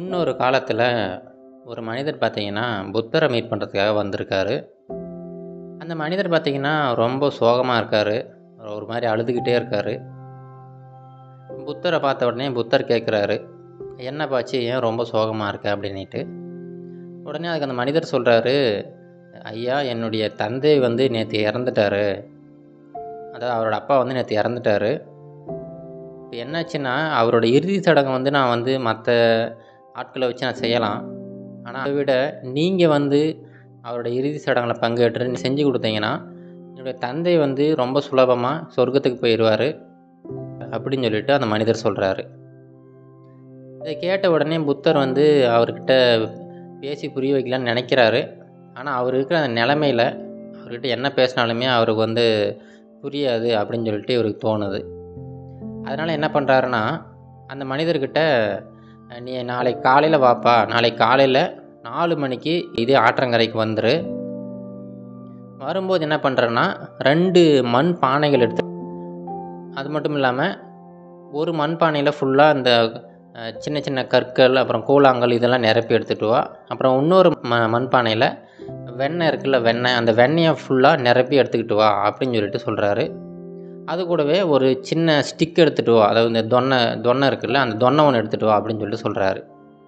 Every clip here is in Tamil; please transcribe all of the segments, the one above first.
இன்னொரு காலத்தில் ஒரு மனிதர் பார்த்தீங்கன்னா புத்தரை மீட் பண்ணுறதுக்காக வந்திருக்காரு அந்த மனிதர் பார்த்தீங்கன்னா ரொம்ப சோகமாக இருக்கார் ஒரு மாதிரி அழுதுகிட்டே இருக்கார் புத்தரை பார்த்த உடனே புத்தர் கேட்குறாரு என்ன பாச்சு ஏன் ரொம்ப சோகமாக இருக்க அப்படின்ட்டு உடனே அதுக்கு அந்த மனிதர் சொல்கிறாரு ஐயா என்னுடைய தந்தை வந்து நேற்று இறந்துட்டாரு அதாவது அவரோட அப்பா வந்து நேற்று இறந்துட்டாரு இப்போ என்னாச்சுன்னா அவரோட இறுதி சடங்கை வந்து நான் வந்து மற்ற ஆட்களை வச்சு நான் செய்யலாம் ஆனால் அதை விட நீங்கள் வந்து அவரோட இறுதி சடங்கில் பங்கேற்று நீ செஞ்சு கொடுத்தீங்கன்னா என்னுடைய தந்தை வந்து ரொம்ப சுலபமாக சொர்க்கத்துக்கு போயிடுவார் அப்படின்னு சொல்லிட்டு அந்த மனிதர் சொல்கிறாரு இதை கேட்ட உடனே புத்தர் வந்து அவர்கிட்ட பேசி புரிய வைக்கலான்னு நினைக்கிறாரு ஆனால் அவர் இருக்கிற அந்த நிலமையில் அவர்கிட்ட என்ன பேசினாலுமே அவருக்கு வந்து புரியாது அப்படின்னு சொல்லிட்டு இவருக்கு தோணுது அதனால் என்ன பண்ணுறாருன்னா அந்த மனிதர்கிட்ட நீ நாளைக்கு காலையில் வாப்பா நாளைக்கு காலையில் நாலு மணிக்கு இதே ஆற்றங்கரைக்கு வந்துரு வரும்போது என்ன பண்ணுறேன்னா ரெண்டு மண் பானைகள் எடுத்து அது மட்டும் இல்லாமல் ஒரு மண் பானையில் ஃபுல்லாக அந்த அஹ், சின்ன சின்ன கற்கள் அப்புறம் கூழாங்கல் இதெல்லாம் நிரப்பி எடுத்துகிட்டு வா அப்புறம் இன்னொரு ம மண் பானையில் வெண்ணெய் இருக்குல்ல வெண்ணெய் அந்த வெண்ணெயை ஃபுல்லாக நிரப்பி எடுத்துக்கிட்டு வா அப்படின்னு சொல்லிட்டு சொல்கிறாரு அது கூடவே ஒரு சின்ன ஸ்டிக் எடுத்துகிட்டு வா அதாவது இந்த தொன்னை தொன்னை இருக்குல்ல அந்த தொன்னை ஒன்று எடுத்துகிட்டு வா அப்படின்னு சொல்லிட்டு சொல்கிறாரு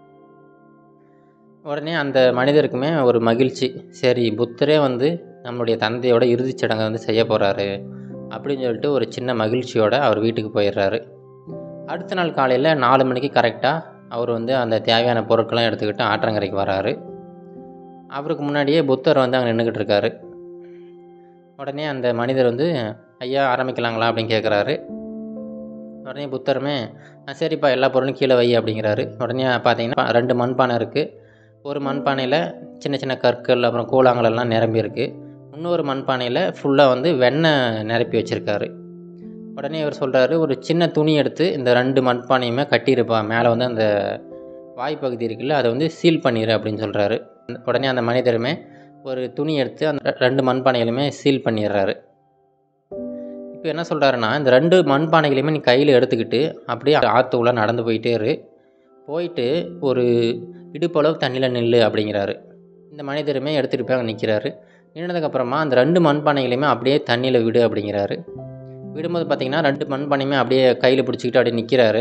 உடனே அந்த மனிதருக்குமே ஒரு மகிழ்ச்சி சரி புத்தரே வந்து நம்மளுடைய தந்தையோட இறுதிச் சடங்கை வந்து செய்ய போகிறாரு அப்படின்னு சொல்லிட்டு ஒரு சின்ன மகிழ்ச்சியோட அவர் வீட்டுக்கு போயிடுறாரு அடுத்த நாள் காலையில் நாலு மணிக்கு கரெக்டாக அவர் வந்து அந்த தேவையான பொருட்கள்லாம் எடுத்துக்கிட்டு ஆற்றங்கரைக்கு வராரு அவருக்கு முன்னாடியே புத்தர் வந்து அங்கே நின்றுக்கிட்டு இருக்காரு உடனே அந்த மனிதர் வந்து ஐயா ஆரம்பிக்கலாங்களா அப்படின்னு கேட்குறாரு உடனே புத்தருமே "ஆ, சரிப்பா எல்லா பொருளும் கீழே வை அப்படிங்கிறாரு உடனே பார்த்தீங்கன்னா ரெண்டு மண்பானை இருக்குது ஒரு மண்பானையில் சின்ன சின்ன கற்கள் அப்புறம் கூழாங்கல் எல்லாம் நிரம்பி இருக்கு இன்னொரு மண்பானையில் ஃபுல்லாக வந்து வெண்ணெய் நிரப்பி வச்சுருக்காரு உடனே இவர் சொல்கிறாரு ஒரு சின்ன துணி எடுத்து இந்த ரெண்டு மண்பானையுமே கட்டியிருப்பா மேலே வந்து அந்த வாய்ப்பகுதி இருக்குல்ல அதை வந்து சீல் பண்ணிடு அப்படின்னு சொல்கிறாரு உடனே அந்த மனிதருமே ஒரு துணி எடுத்து அந்த ரெ- ரெண்டு மண்பானைகளுமே சீல் பண்ணிடுறாரு இப்போ என்ன சொல்கிறாருன்னா இந்த ரெண்டு மண்பானைகளையுமே நீ கையில் எடுத்துக்கிட்டு அப்படியே ஆற்று உள்ள நடந்து போயிட்டே இரு போயிட்டு ஒரு இடுப்பளவு தண்ணியில் நில்லு அப்படிங்கிறாரு இந்த மனிதருமே எடுத்துகிட்டு போய் அங்கே நிற்கிறாரு நின்னதுக்கப்புறமா அந்த ரெண்டு மண்பானைகளையுமே அப்படியே தண்ணியில் விடு அப்படிங்கிறாரு விடும்போது பார்த்தீங்கன்னா ரெண்டு மண்பானையுமே அப்படியே கையில் பிடிச்சிக்கிட்டு அப்படியே நிற்கிறாரு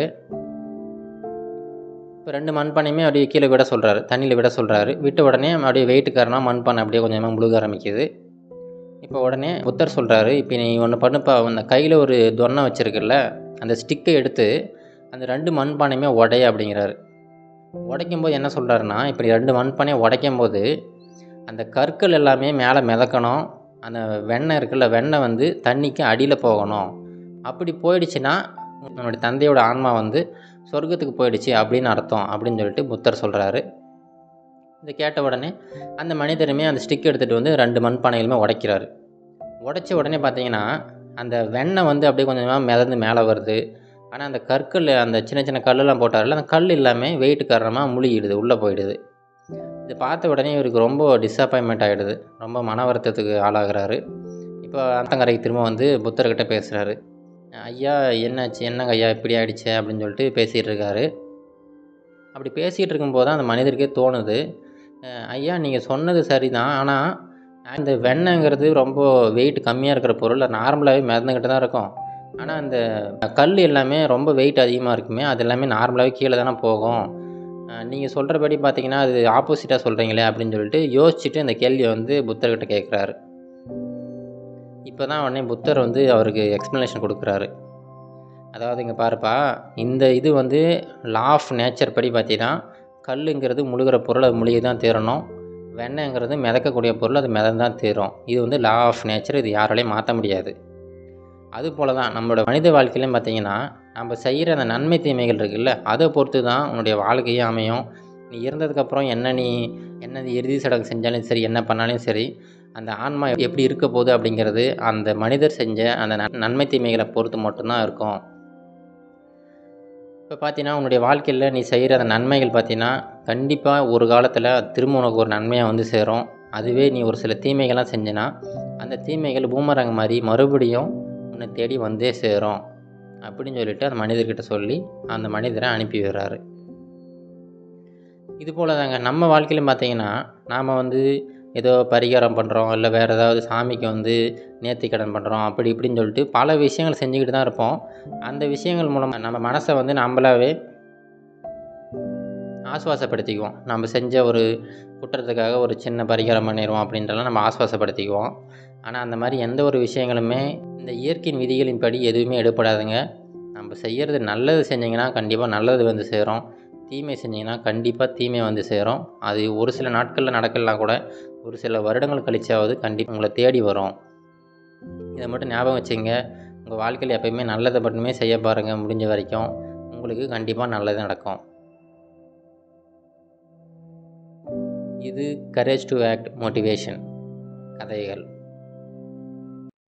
இப்போ ரெண்டு மண்பானையுமே அப்படியே கீழே விட சொல்கிறாரு தண்ணியில் விட சொல்கிறாரு விட்ட உடனே அப்படியே வெயிட் காரணம் மண்பானை அப்படியே கொஞ்சமாக முழுக ஆரம்பிக்குது இப்போ உடனே புத்தர் சொல்கிறாரு இப்போ நீ ஒன்று பண்ணுப்பா அந்த கையில் ஒரு தொன்னை வச்சுருக்குல்ல அந்த ஸ்டிக்கை எடுத்து அந்த ரெண்டு மண்பானையுமே உடைய அப்படிங்கிறாரு உடைக்கும் போது என்ன சொல்கிறாருன்னா இப்படி ரெண்டு மண்பானையை உடைக்கும் போது அந்த கற்கள் எல்லாமே மேலே மிதக்கணும் அந்த வெண்ணெய் இருக்குல்ல வெண்ணெய் வந்து தண்ணிக்கு அடியில் போகணும் அப்படி போயிடுச்சுன்னா உன்னுடைய தந்தையோட ஆன்மா வந்து சொர்க்கத்துக்கு போயிடுச்சு அப்படின்னு அர்த்தம் அப்படின்னு சொல்லிட்டு புத்தர் சொல்கிறாரு இதை கேட்ட உடனே அந்த மனிதருமே அந்த ஸ்டிக் எடுத்துகிட்டு வந்து ரெண்டு மண்பானைகளுமே உடைக்கிறாரு உடைச்ச உடனே பார்த்தீங்கன்னா அந்த வெண்ணெய் வந்து அப்படியே கொஞ்சமாக மிதந்து மேலே வருது ஆனால் அந்த கற்கள் அந்த சின்ன சின்ன கல்லெல்லாம் போட்டார்ல அந்த கல் எல்லாமே வெயிட் காரணமாக முழுகிடுது உள்ளே போயிடுது இது பார்த்த உடனே இவருக்கு ரொம்ப டிஸப்பாயின்மெண்ட் ஆகிடுது ரொம்ப மன வருத்தத்துக்கு ஆளாகிறாரு இப்போ ஆத்தங்கரைக்கு திரும்ப வந்து புத்தர்கிட்ட பேசுகிறாரு ஐயா என்னாச்சு என்னங்க ஐயா இப்படி ஆயிடுச்சே அப்படின்னு சொல்லிட்டு பேசிகிட்டு இருக்காரு அப்படி பேசிகிட்டு இருக்கும்போது தான் அந்த மனிதருக்கே தோணுது அஹ் ஐயா நீங்கள் சொன்னது சரிதான் ஆனால் அந்த வெண்ணெய்ங்கிறது ரொம்ப வெயிட் கம்மியாக இருக்கிற பொருள் நார்மலாகவே மிதந்துக்கிட்டு தான் இருக்கும் ஆனால் அந்த கல் எல்லாமே ரொம்ப வெயிட் அதிகமாக இருக்குமே அது எல்லாமே நார்மலாகவே கீழே தானே போகும் நீங்கள் சொல்கிறபடி பார்த்தீங்கன்னா அது ஆப்போசிட்டாக சொல்கிறீங்களே அப்படின்னு சொல்லிட்டு யோசிச்சுட்டு அந்த கேள்வியை வந்து புத்தர்கிட்ட கேட்குறாரு இப்போ தான் உடனே புத்தர் வந்து அவருக்கு எக்ஸ்ப்ளனேஷன் கொடுக்குறாரு அதாவது இங்கே பாருப்பா இந்த இது வந்து லா ஆஃப் நேச்சர் படி பார்த்தீங்கன்னா கல்லுங்கிறது முழுகிற பொருள் அது முழுகி தான் தீரணும் வெண்ணெய்ங்கிறது மிதக்கக்கூடிய பொருள் அது மிதந்து தான் தீரும் இது வந்து லா ஆஃப் நேச்சர் இது யாராலையும் மாற்ற முடியாது அது போல தான் நம்மளோட மனித வாழ்க்கையிலையும் பார்த்தீங்கன்னா நம்ம செய்கிற அந்த நன்மை தீமைகள் இருக்குல்ல அதை பொறுத்து தான் உன்னுடைய வாழ்க்கையே அமையும் நீ இறந்ததுக்கப்புறம் என்ன நீ என்ன இறுதி சடங்கு செஞ்சாலும் சரி என்ன பண்ணாலும் சரி அந்த ஆன்மா எப்படி இருக்க போகுது அப்படிங்கிறது அந்த மனிதர் செஞ்ச அந்த நன்- நன்மை தீமைகளை பொறுத்து மட்டும்தான் இருக்கும் இப்போ பார்த்தீங்கன்னா உன்னுடைய வாழ்க்கையில் நீ செய்கிற அந்த நன்மைகள் பார்த்தீங்கன்னா கண்டிப்பாக ஒரு காலத்தில் திரும்ப உனக்கு ஒரு நன்மையாக வந்து சேரும் அதுவே நீ ஒரு சில தீமைகள்லாம் செஞ்சனா அந்த தீமைகள் பூமரங்க மாதிரி மறுபடியும் உன்னை தேடி வந்தே சேரும் அப்படின்னு சொல்லிட்டு அந்த மனிதர்கிட்ட சொல்லி அந்த மனிதரை அனுப்பி விடுறாரு இது போல் தாங்க நம்ம வாழ்க்கையிலும் பார்த்தீங்கன்னா நாம் வந்து ஏதோ பரிகாரம் பண்ணுறோம் இல்லை வேறு ஏதாவது சாமிக்கு வந்து நேர்த்திக்கடன் பண்ணுறோம் அப்படி இப்படின்னு சொல்லிட்டு பல விஷயங்கள் செஞ்சுக்கிட்டு தான் இருப்போம் அந்த விஷயங்கள் மூலமாக நம்ம மனசை வந்து நம்மளாவே ஆசுவாசப்படுத்திக்குவோம் நம்ம செஞ்ச ஒரு குற்றத்துக்காக ஒரு சின்ன பரிகாரம் பண்ணிடுவோம் அப்படின்றலாம் நம்ம ஆசுவாசப்படுத்திக்குவோம் ஆனால் அந்த மாதிரி எந்த ஒரு விஷயங்களுமே இந்த இயற்கையின் விதிகளின்படி எதுவுமே எடுப்படாதுங்க நம்ம செய்கிறது நல்லது செஞ்சிங்கன்னா கண்டிப்பாக நல்லது வந்து சேரும் தீமை செஞ்சிங்கன்னா கண்டிப்பாக தீமை வந்து சேரும் அது ஒரு சில நாட்களில் நடக்கலாம் கூட ஒரு சில வருடங்கள் கழிச்சாவது கண்டிப்பாக உங்களை தேடி வரும் இதை மட்டும் ஞாபகம் வச்சுங்க உங்கள் வாழ்க்கையில் எப்பயுமே நல்லதை மட்டுமே செய்ய பாருங்கள் முடிஞ்ச வரைக்கும் உங்களுக்கு கண்டிப்பாக நல்லது நடக்கும் இது கரேஜ் டு ஆக்ட் மோட்டிவேஷன் கதைகள்